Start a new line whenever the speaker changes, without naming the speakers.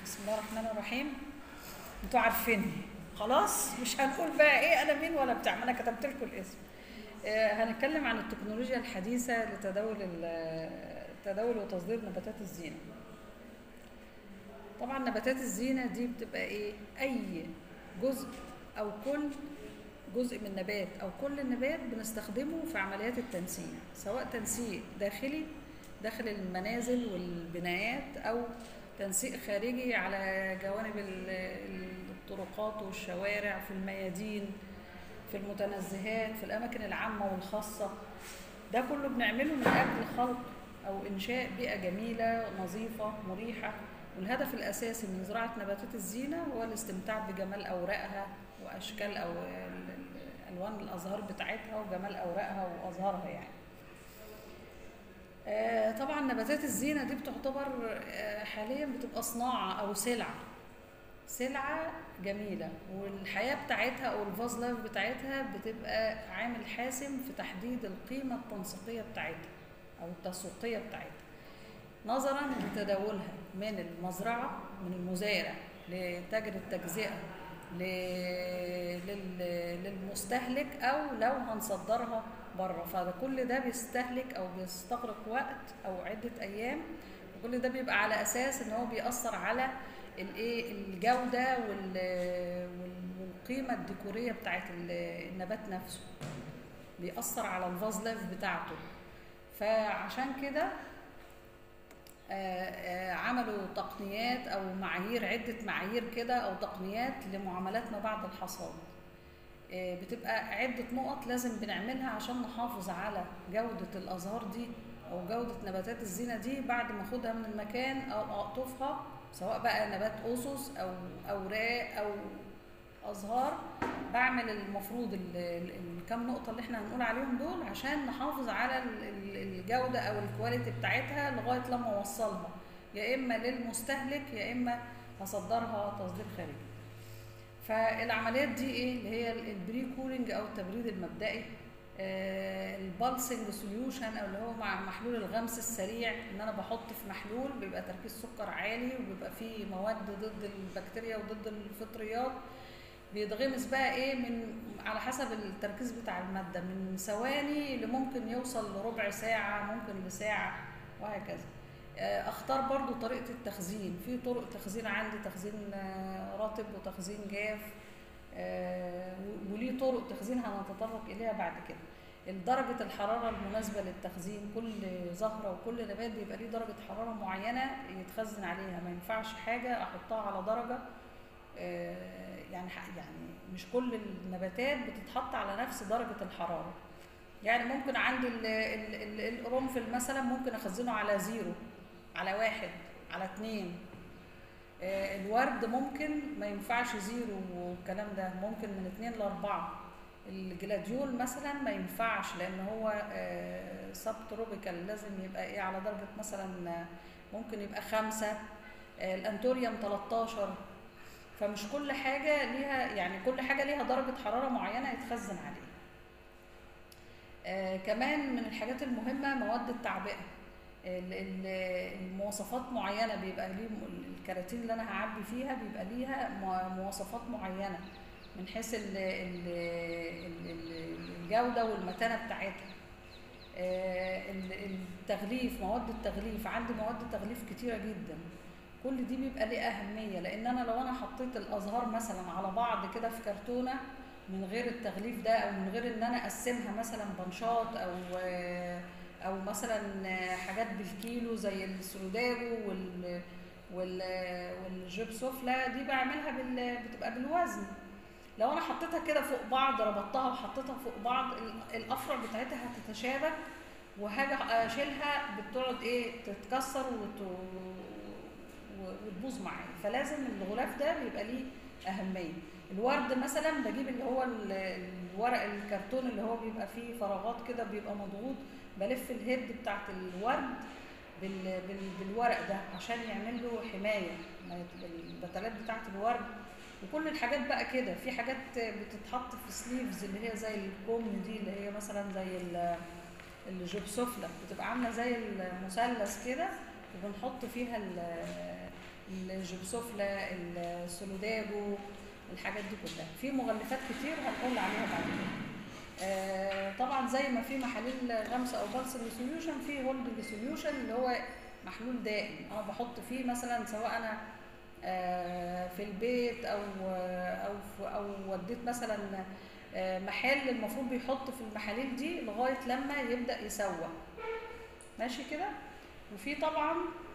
بسم الله الرحمن الرحيم انتوا عارفيني خلاص مش هنقول بقى ايه انا مين ولا بتاع ما انا كتبت لكم الاسم آه، هنتكلم عن التكنولوجيا الحديثه لتداول ال- تداول وتصدير نباتات الزينه طبعا نباتات الزينه دي بتبقى ايه اي جزء او كل جزء من نبات او كل النبات بنستخدمه في عمليات التنسيق سواء تنسيق داخلي داخل المنازل والبنايات او تنسيق خارجي على جوانب ال- الطرقات والشوارع في الميادين في المتنزهات في الاماكن العامه والخاصه ده كله بنعمله من اجل خلق او انشاء بيئه جميله نظيفه مريحه والهدف الاساسي من زراعه نباتات الزينه هو الاستمتاع بجمال اوراقها واشكال او ال- ال- الوان الازهار بتاعتها وجمال اوراقها وازهارها يعني آه، طبعا نباتات الزينه دي بتعتبر آه، حاليا بتبقى صناعه او سلعه سلعه جميله والحياه بتاعتها او الفاز لايف بتاعتها بتبقى عامل حاسم في تحديد القيمه التنسيقيه بتاعتها او التسويقيه بتاعتها نظرا لتداولها من المزرعه من المزارع لتاجر التجزئه ل- لل- للمستهلك او لو هنصدرها بره فكل ده بيستهلك او بيستغرق وقت او عده ايام وكل ده بيبقى على اساس ان هو بيأثر على الايه الجوده وال- وال- والقيمه الديكوريه بتاعت ال- النبات نفسه بيأثر على الفاز لايف بتاعته فعشان كده آه، آه، عملوا تقنيات او معايير عده معايير كده او تقنيات لمعاملات ما بعد الحصاد آه، بتبقى عده نقط لازم بنعملها عشان نحافظ على جوده الازهار دي او جوده نباتات الزينه دي بعد ما اخدها من المكان او اقطفها سواء بقى نبات اسس او اوراق او ازهار بعمل المفروض ال- ال- الكام نقطه اللي احنا هنقول عليهم دول عشان نحافظ على ال- ال- الجوده او الكواليتي بتاعتها لغايه لما اوصلها يا اما للمستهلك يا اما هصدرها تصدير خارجي فالعمليات دي ايه اللي هي ال- البري كولينج او التبريد المبدئي آه، البالسنج سوليوشن او اللي هو مع محلول الغمس السريع ان انا بحط في محلول بيبقى تركيز سكر عالي وبيبقى فيه مواد ضد البكتيريا وضد الفطريات بيتغمس بقى ايه من على حسب التركيز بتاع الماده من ثواني اللي ممكن يوصل لربع ساعه ممكن لساعه وهكذا آه، اختار برضو طريقه التخزين في طرق تخزين عندي تخزين آه، رطب وتخزين جاف آه، و- وليه طرق تخزين هنتطرق اليها بعد كده درجة الحرارة المناسبة للتخزين كل زهرة وكل نبات بيبقى ليه درجة حرارة معينة يتخزن عليها ما ينفعش حاجة أحطها على درجة آه، يعني ح- يعني مش كل النباتات بتتحط على نفس درجة الحرارة يعني ممكن عندي ال- ال- ال- القرنفل مثلا ممكن أخزنه على زيرو على واحد على اتنين آه، الورد ممكن ما ينفعش زيرو والكلام ده ممكن من اتنين لأربعة الجلاديول مثلا ما ينفعش لأن هو سب تروبيكال لازم يبقى ايه على درجة مثلا آه، ممكن يبقى خمسة آه، الأنتوريوم 13 فمش كل حاجة ليها يعني كل حاجة ليها درجة حرارة معينة يتخزن عليها آه كمان من الحاجات المهمة مواد التعبئة ال- ال- المواصفات معينة بيبقى ليه م- الكراتين اللي أنا هعبي فيها بيبقى ليها مو- مواصفات معينة من حيث ال- ال- ال- ال- الجودة والمتانة بتاعتها آه، ال- التغليف مواد التغليف عندي مواد تغليف كتيرة جدا كل دي بيبقى ليه أهمية لأن أنا لو أنا حطيت الأزهار مثلا على بعض كده في كرتونة من غير التغليف ده أو من غير إن أنا أقسمها مثلا بنشاط أو أو مثلا حاجات بالكيلو زي السوداجو وال وال والجبسوفلا دي بعملها بال بتبقى بالوزن لو انا حطيتها كده فوق بعض ربطتها وحطيتها فوق بعض ال- الافرع بتاعتها هتتشابك وهاجي اشيلها بتقعد ايه تتكسر وت... و- وتبوظ معايا فلازم الغلاف ده بيبقى ليه اهميه الورد مثلا بجيب اللي هو ال- الورق الكرتون اللي هو بيبقى فيه فراغات كده بيبقى مضغوط بلف الهيد بتاعت الورد بال... بال... بالورق ده عشان يعمل له حمايه ما يت- البتلات بتاعت الورد وكل الحاجات بقى كده في حاجات بتتحط في سليفز اللي هي زي الكم دي اللي هي مثلا زي ال- الجبسوفلا بتبقى عامله زي المثلث كده وبنحط فيها ال- الجبسوفلا السولوداجو الحاجات دي كلها في مغلفات كتير هنقول عليها بعد كده آه، طبعا زي ما في محاليل غمسه او بلس سوليوشن في هولدنج سوليوشن اللي هو محلول دائم انا بحط فيه مثلا سواء انا آه، في البيت او او في- او وديت مثلا آه، محل المفروض بيحط في المحاليل دي لغايه لما يبدا يسوى ماشي كده وفي طبعا